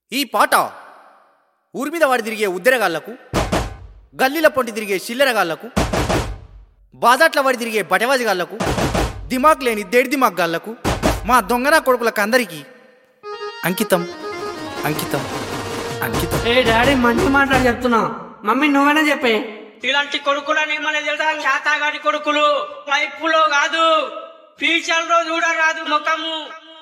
ఈ పాట ఊరి మీద వాడి తిరిగే ఉద్దెరగాళ్లకు గల్లీల పొంటి తిరిగే చిల్లరగాళ్లకు బాజాట్ల వాడి తిరిగే బటవాజిగాళ్లకు దిమాగ్ లేని దేడి దిమాగ్ గాళ్లకు మా దొంగన కొడుకులకు అందరికీ అంకితం అంకితం అంకితం ఏ డాడీ మంచి మాటలు చెప్తున్నా మమ్మీ నువ్వేనా చెప్పే ఇలాంటి కొడుకులని మన తెలుసా శాతాగాడి కొడుకులు లైఫ్లో కాదు ఫ్యూచర్ లో చూడరాదు ముఖము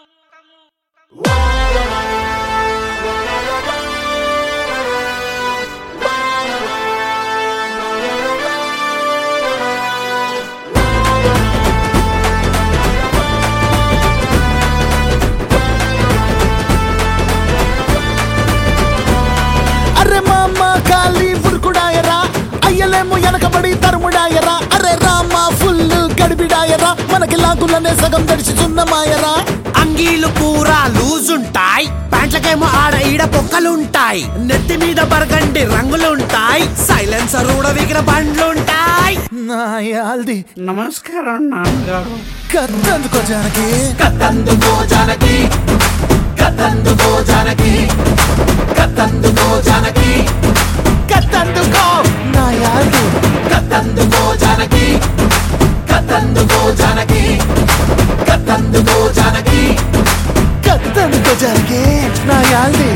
అరే మామ కాలి ఉరుకుడాయరా అయ్యలేమో వెనకబడి తరుముడాయరా అరే రామ ఫుల్ గడిబిడాయరా మనకి లాగులనే సగం దడిచిచున్నమాయరా అంగీలు పూరా లూజ్ ఉంటాయి ప్యాంట్లకేమో ఆడ ఈడ పొక్కలుంటాయి నెత్తి మీద బరగండి రంగులుంటాయి సైలెన్సర్ ఊడవిగిన బండ్లుంటాయి నాయాల్ది నమస్కారం నాన్నగారు కత్తందుకో జానకి కత్తందుకో జానకి కత్తందుకో జానకి కత్తందుకో జానకి కత్తందుకో నాయాల్ది కత్తందుకో జానకి కత్తందుకో జానకి కత్తందుకో జానకి కత్తందుకో జానకి నాయాల్ది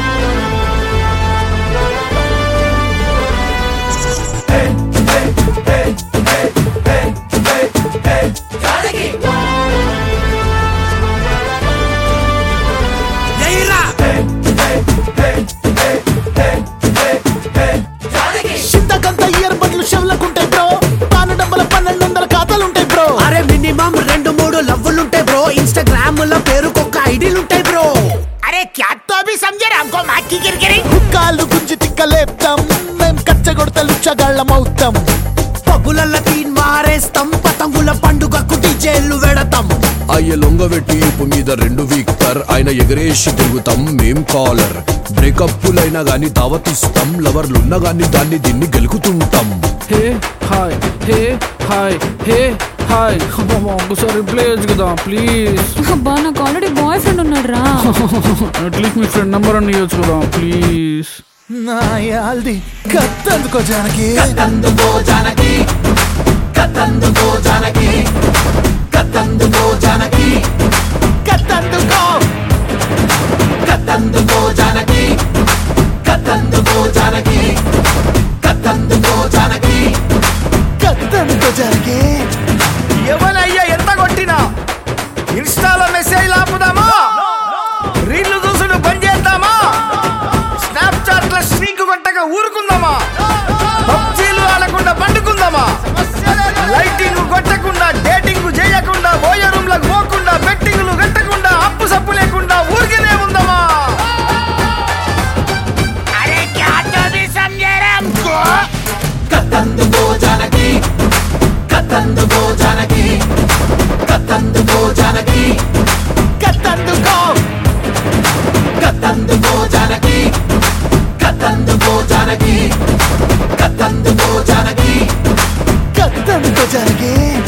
ఎయిరా చింతకంత ఇయర్ బడ్లు చెవులకుంటాయి బ్రో తాను డబ్బల పన్నెండు వందల ఖాతాలుంటాయి బ్రో అరే మినిమం రెండు మూడు లవ్వులుంటాయి బ్రో ఇన్స్టాగ్రామ్ లో పేరుకొక ఐడీలుంటాయి బ్రో అరే క్యా తో అభి సమझे हमको మాకి గిరిగిరి కాళ్ళు గుంజి తిక్కలేపుతాం మేం కచ్చగొడత లుచ్చగాళ్ళమవుతాం పగులల్ల తీన్ మారేస్తాం పతంగుల పండుగకు డీజేలు వెడతాం అయ్య లొంగబెట్టి ఇప్పు మీద రెండు వీక్టర్ ఆయన ఎగరేసి తిరుగుతాం మేం కాలర్ బ్రేకప్పులైనా గాని దావతిస్తాం లవర్లున్నా గాని దాన్ని దీన్ని గెలుకుతుంటాం hey hi hey hi hey hi అబ్బా ఒకసారి రిప్లై చేయొచ్చు కదా ప్లీజ్ అబ్బా నాకు ఆల్రెడీ బాయ్ ఫ్రెండ్ ఉన్నాడు రా అట్లీస్ట్ మీ ఫ్రెండ్ నెంబర్ అని ఇవ్వచ్చు కదా ప్లీజ్ నాయాల్ది కత్తందుకో జానకి కత్తందుకో జానకి కత్తందుకో జానకి కత్తందుకో జానకి కత్తందుకో కత్తందుకో జానకి కత్తందుకో జానకి కత్తందుకో జానకి కత్తందుకో జానకి ఎవనయ్యా ఎంత కొట్టినా ఇన్స్టాలో మెసేజ్ ఆపుదామా రీళ్లు చూసుడు బంద్ చేద్దామా స్నాప్చాట్ లో స్ట్రీక్ కొట్టక ఊరుకుందామా పబ్జీలు ఆడకుండా పండుకుందామా లైటింగ్ కొట్టకుండా డేటింగ్ చేయకుండా బోయ రూమ్ లకు పోకుండా బెట్టింగ్లు కట్టకుండా అప్పు సప్పు లేకుండా ఊరికేనే ఉందామా అరే క్యా తో అభి సమझे हमको కత్తందుకో జానకి కత్తందుకో జానకి కత్తందుకో జానకి కత్తందుకో కత్తందుకో జానకి కత్తందుకో జానకి కత్తందుకో జానకి కత్తందుకో జానకి